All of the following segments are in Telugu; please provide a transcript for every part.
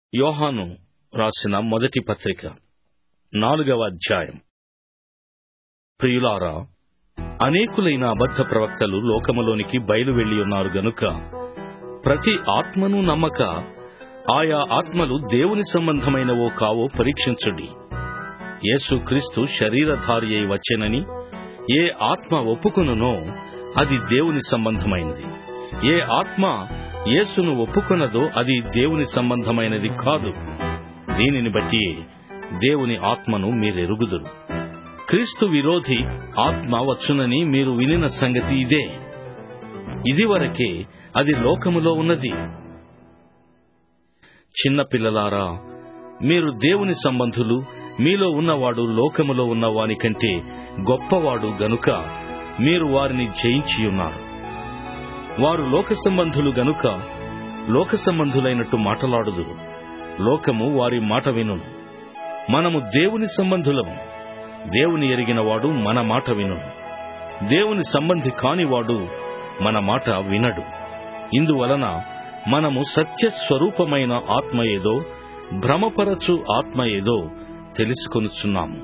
యోహాను రాసిన మొదటి పత్రిక నాలుగవ అధ్యాయం ప్రియులారా అనేకులైన అబద్ధ ప్రవక్తలు లోకములోనికి బయలు వెళ్లి ఉన్నారు గనుక ప్రతి ఆత్మను నమ్మక ఆయా ఆత్మలు దేవుని సంబంధమైనవో కావో పరీక్షించుడి యేసుక్రీస్తు శరీరధారి అయి వచ్చెనని ఏ ఆత్మ ఒప్పుకొనునో అది దేవుని సంబంధమైనది ఏ ఆత్మ యేసును ఒప్పుకొనదో అది దేవుని సంబంధమైనది కాదు దీనిని బట్టి దేవుని ఆత్మను మీరెరుగుదురు క్రీస్తు విరోధి ఆత్మ వచ్చునని మీరు వినిన సంగతి ఇదే ఇదివరకే అది లోకములో ఉన్నది చిన్నపిల్లలారా మీరు దేవుని సంబంధులు మీలో ఉన్నవాడు లోకములో ఉన్న వాని కంటే గొప్పవాడు గనుక మీరు వారిని జయించి ఉన్నారు వారు లోక సంబంధులు గనుక లోక సంబంధులైనట్టు మాటలాడుదురు లోకము వారి మాట వినును మనము దేవుని సంబంధులము దేవుని ఎరిగినవాడు మన మాట వినును దేవుని సంబంధి కానివాడు మన మాట వినడు ఇందువలన మనము సత్య స్వరూపమైన ఆత్మ ఏదో భ్రమపరచు ఆత్మ ఏదో తెలుసుకొనుచున్నాము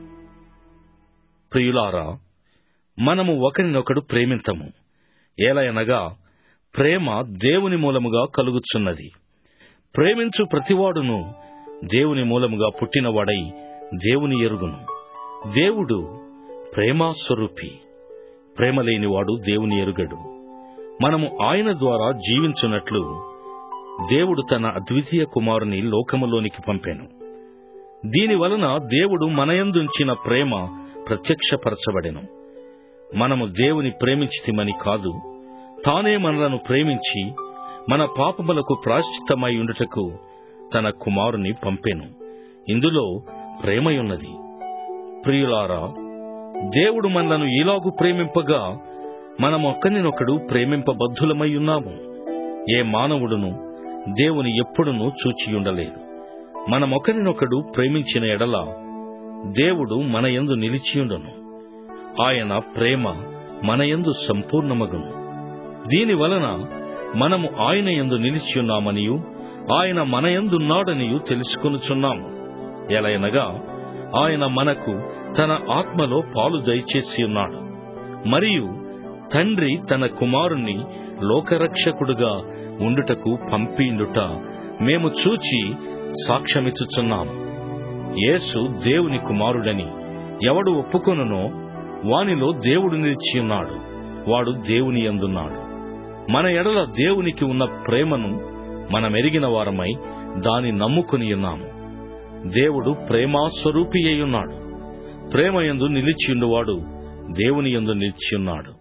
ప్రియులారా మనము ఒకరినొకడు ప్రేమింతము ఏలయనగా ప్రేమ దేవుని మూలముగా కలుగుచున్నది ప్రేమించు ప్రతివాడును దేవుని మూలముగా పుట్టినవాడై దేవుని ఎరుగును దేవుడు ప్రేమాస్వరూపి ప్రేమ లేనివాడు దేవుని ఎరుగడు మనము ఆయన ద్వారా జీవించున్నట్లు దేవుడు తన అద్వితీయ కుమారుని లోకములోనికి పంపాను దీనివలన దేవుడు మనయందుంచిన ప్రేమ ప్రత్యక్షపరచబడెను మనము దేవుని ప్రేమించితిమని కాదు తానే మనలను ప్రేమించి మన పాపములకు ప్రాశ్చిత్తమై ఉండుటకు తన కుమారుని పంపెను ఇందులో ప్రేమయున్నది ప్రియులారా దేవుడు మనలను ఈలాగు ప్రేమింపగా మనమొక్కనినొకడు ప్రేమింపబద్ధులమై ఉన్నాము ఏ మానవుడును దేవుని ఎప్పుడునూ చూచియుండలేదు మనమొకరినొకడు ప్రేమించిన ఎడల దేవుడు మన యందు నిలిచియుండును ఆయన ప్రేమ మన యందు సంపూర్ణమగును దీని వలన మనము ఆయన యందు నిలిచియున్నామనియు ఆయన మన యందున్నాడనియు తెలుసుకొనుచున్నాము ఎలయనగా ఆయన మనకు తన ఆత్మలో పాలు దయచేసి ఉన్నాడు మరియు తండ్రి తన కుమారుణ్ణి లోకరక్షకుడుగా ఉండుటకు పంపిండుట మేము చూచి సాక్ష్యమిచ్చుచున్నాము యేసు దేవుని కుమారుడని ఎవడు ఒప్పుకొనునో వానిలో దేవుడు నిలిచియున్నాడు వాడు దేవుని అందున్నాడు మన ఎడల దేవునికి ఉన్న ప్రేమను మనమెరిగిన వారమై దాని నమ్ముకుని ఉన్నాము దేవుడు ప్రేమాస్వరూపి అయ్యున్నాడు ప్రేమయందు నిలిచియుండువాడు దేవుని యందు నిలిచియున్నాడు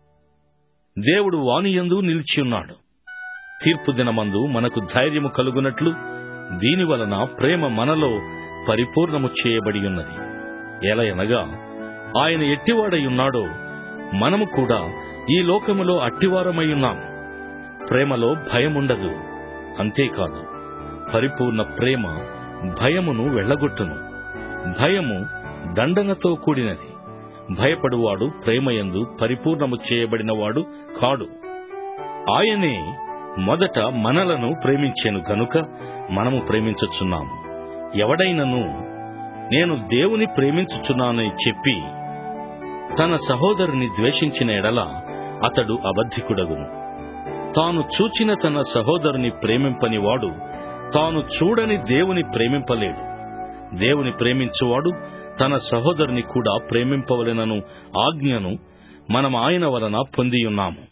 దేవుడు వానియందు నిలిచియున్నాడు తీర్పు దినమందు మనకు ధైర్యము కలుగునట్లు దీని వలన ప్రేమ మనలో పరిపూర్ణము చేయబడి ఉన్నది ఎలయనగా ఆయన ఎట్టివాడై ఉన్నాడో మనము కూడా ఈ లోకములో అట్టివారమై ఉన్నాం ప్రేమలో భయముండదు అంతేకాదు పరిపూర్ణ ప్రేమ భయమును వెళ్లగొట్టును భయము దండనతో కూడినది భయపడువాడు ప్రేమయందు పరిపూర్ణము చేయబడినవాడు కాడు ఆయనే మొదట మనలను ప్రేమించెను గనుక మనము ప్రేమించుచున్నాము ఎవడైనను నేను దేవుని ప్రేమించుచున్నానని చెప్పి తన సహోదరుని ద్వేషించిన ఎడల అతడు అబద్ధికుడగును తాను చూచిన తన సహోదరుని ప్రేమింపనివాడు తాను చూడని దేవుని ప్రేమింపలేడు దేవుని ప్రేమించువాడు తన సహోదరుని కూడా ప్రేమింపవలెనను ఆజ్ఞను మనం ఆయన వలన పొందియున్నాము